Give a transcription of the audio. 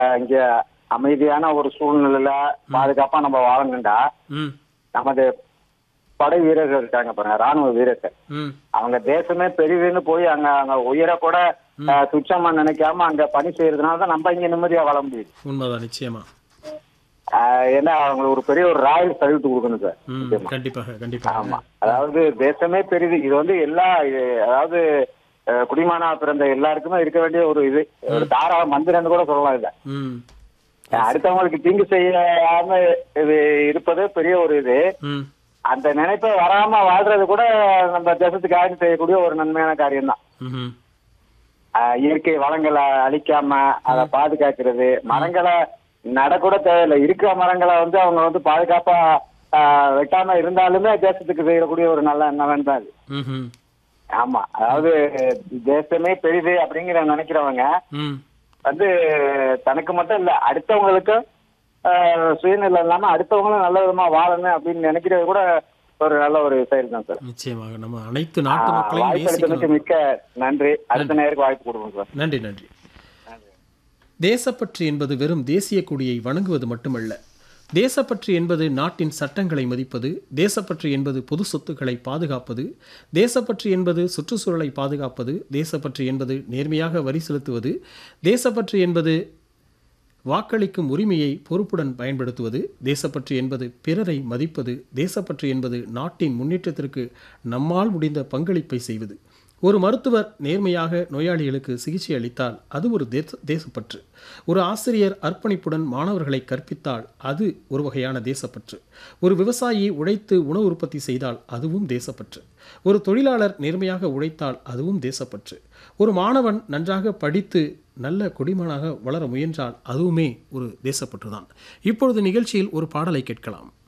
அஹ், இங்க அமைதியான ஒரு சூழ்நிலையில பாதுகாப்பா நம்ம வாழணும்டா ம் நமது படை வீரர்கள் இருக்காங்க பாருங்க ராணுவ வீரர்கள் ம் அவங்க தேசமே பெரிதுன்னு போய் அங்க அங்க உயிரை கூட அஹ், துச்சமா நினைக்காம அங்க பணி செய்யறதுனால தான் நம்ம இங்க நிம்மதியா வாழ முடியுது உண்மைதான் நிச்சயமா அஹ், ஏன்னா அவங்களுக்கு ஒரு பெரிய ஒரு ராயல் சல்யூட் கொடுக்கணும் சார் ம் கண்டிப்பாக கண்டிப்பாக ஆமா அதாவது தேசமே பெரிது இது வந்து எல்லா இது- அதாவது அஹ், குடிமகனா பிறந்த எல்லாருக்குமே இருக்க வேண்டிய ஒரு இது ஒரு தாராள மந்திரன்னு கூட சொல்லலாம் இத ம் அடுத்தவங்களுக்கு தீங்கு செய்யாம இது இருப்பது பெரிய ஒரு இது ம் அந்த நினைப்பை வராம வாழ்றது கூட நம்ம தேசத்துக்காக செய்யக்கூடிய ஒரு நன்மையான காரியம் தான் ம் இயற்கை வளங்களை அழிக்காம அதை பாதுகாக்கிறது மரங்களை நடக்கூட தேவையில்லை இருக்கிற மரங்களை வந்து அவங்க வந்து பாதுகாப்பா ஆஹ், வெட்டாம இருந்தாலுமே தேசத்துக்கு செய்யக்கூடிய ஒரு நல்ல எண்ணம் தான் இது ம் ஆமா அதாவது தேசமே பெரிது அப்படிங்கிற நினைக்கிறவங்க ம் வந்து தனக்கு மட்டும் இல்ல அடுத்தவங்களுக்கும் ஆஹ், சுயநிலை இல்லாம அடுத்தவங்களும் நல்ல விதமா வாழணும் அப்படின்னு நினைக்கிறது கூட ஒரு நல்ல ஒரு செயல் தான் சார் நிச்சயமாக நம்ம அனைத்து நாட்டு மக்களையும் வாய்ப்பு நேசிக்கணும் அளித்தமைக்கு மிக்க நன்றி அடுத்த நேருக்கு வாய்ப்பு கொடுக்கணும் சார் நன்றி நன்றி தேசப்பற்று என்பது வெறும் தேசிய கொடியை வணங்குவது மட்டுமல்ல தேசப்பற்று என்பது நாட்டின் சட்டங்களை மதிப்பது தேசப்பற்று என்பது பொது சொத்துக்களை பாதுகாப்பது தேசப்பற்று என்பது சுற்றுச்சூழலை பாதுகாப்பது தேசப்பற்று என்பது நேர்மையாக வரி செலுத்துவது தேசப்பற்று என்பது வாக்களிக்கும் உரிமையை பொறுப்புடன் பயன்படுத்துவது தேசப்பற்று என்பது பிறரை மதிப்பது தேசப்பற்று என்பது நாட்டின் முன்னேற்றத்திற்கு நம்மால் முடிந்த பங்களிப்பை செய்வது ஒரு மருத்துவர் நேர்மையாக நோயாளிகளுக்கு சிகிச்சை அளித்தால் அது ஒரு தேச தேசப்பற்று ஒரு ஆசிரியர் அர்ப்பணிப்புடன் மாணவர்களை கற்பித்தால் அது ஒரு வகையான தேசப்பற்று ஒரு விவசாயி உழைத்து உணவு உற்பத்தி செய்தால் அதுவும் தேசப்பற்று ஒரு தொழிலாளர் நேர்மையாக உழைத்தால் அதுவும் தேசப்பற்று ஒரு மாணவன் நன்றாக படித்து நல்ல குடிமகனாக வளர முயன்றால் அதுவுமே ஒரு தேசப்பற்றுதான் இப்பொழுது நிகழ்ச்சியில் ஒரு பாடலை கேட்கலாம்